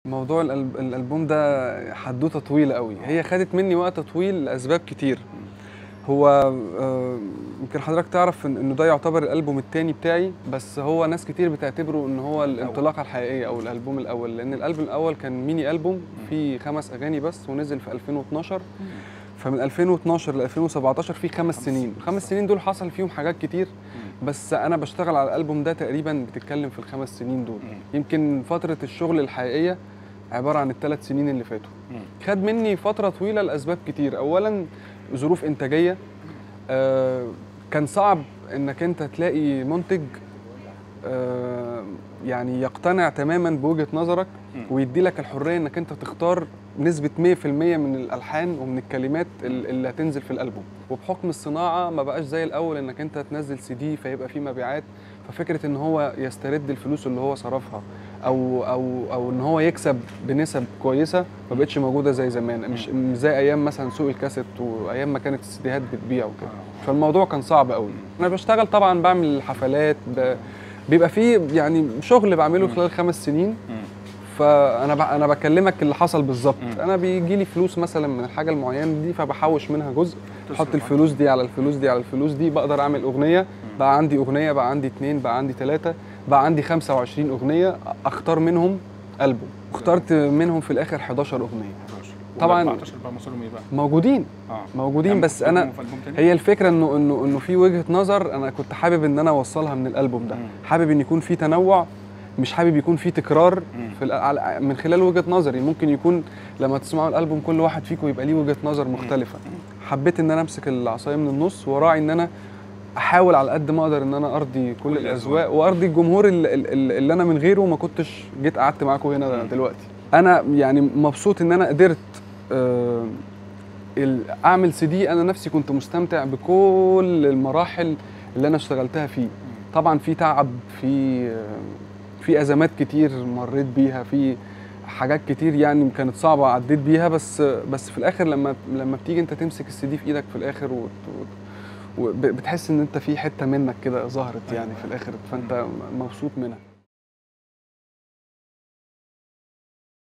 موضوع الألب- الالبوم ده حدوته طويله قوي هي خدت مني وقت طويل لاسباب كتير هو آه، يمكن حضرتك تعرف إن- انه ده يعتبر الالبوم الثاني بتاعي بس هو ناس كتير بتعتبره ان هو الانطلاقه الحقيقيه او الالبوم الاول لان الالبوم الاول كان ميني البوم فيه خمس اغاني بس ونزل في 2012 فمن 2012 ل 2017 في خمس سنين الخمس سنين دول حصل فيهم حاجات كتير بس انا بشتغل على الالبوم ده تقريبا بتتكلم في الخمس سنين دول يمكن فتره الشغل الحقيقيه عباره عن الثلاث سنين اللي فاتوا خد مني فتره طويله لاسباب كتير اولا ظروف انتاجيه آه كان صعب انك انت تلاقي منتج آه يعني يقتنع تماما بوجهه نظرك ويدي لك الحريه انك انت تختار نسبه 100% من الالحان ومن الكلمات ال- اللي هتنزل في الالبوم وبحكم الصناعه ما بقاش زي الاول انك انت تنزل سي دي فيبقى فيه مبيعات ففكره ان هو يسترد الفلوس اللي هو صرفها او او او ان هو يكسب بنسب كويسه ما بقتش موجوده زي زمان مش مش زي ايام مثلا سوق الكاسيت وايام ما كانت السيديهات بتبيع وكده فالموضوع كان صعب قوي انا بشتغل طبعا بعمل حفلات ب... بيبقى فيه يعني شغل بعمله خلال خمس سنين فانا ب... انا بكلمك اللي حصل بالظبط انا بيجي لي فلوس مثلا من الحاجه المعينه دي فبحوش منها جزء احط الفلوس دي على الفلوس دي على الفلوس دي بقدر اعمل اغنيه بقى عندي اغنيه بقى عندي اتنين بقى عندي ثلاثه بقى عندي 25 اغنيه اختار منهم البوم واخترت منهم في الاخر 11 اغنيه طبعاً. 14 بقى وصلهم ايه بقى؟ موجودين اه موجودين يعني بس بتضمهم انا في ألبوم تاني؟ هي الفكره انه انه انه في وجهه نظر انا كنت حابب ان انا اوصلها من الالبوم ده مم. حابب ان يكون في تنوع مش حابب يكون في تكرار مم. في الأ- على- من خلال وجهه نظري ممكن يكون لما تسمعوا الالبوم كل واحد فيكم يبقى ليه وجهه نظر مختلفه حبيت ان انا امسك العصايه من النص وراعي ان انا احاول على قد ما اقدر ان انا ارضي كل, كل الاذواق وارضي الجمهور اللي, اللي اللي انا من غيره ما كنتش جيت قعدت معاكم هنا دلوقتي انا يعني مبسوط ان انا قدرت آه، ال- اعمل سي دي انا نفسي كنت مستمتع بكل المراحل اللي انا اشتغلتها فيه طبعا في تعب في في ازمات كتير مريت بيها في حاجات كتير يعني كانت صعبه عديت بيها بس بس في الاخر لما لما بتيجي انت تمسك السي دي في ايدك في الاخر وت- وت- وبتحس ان انت في حته منك كده ظهرت يعني في الاخر فانت مبسوط منها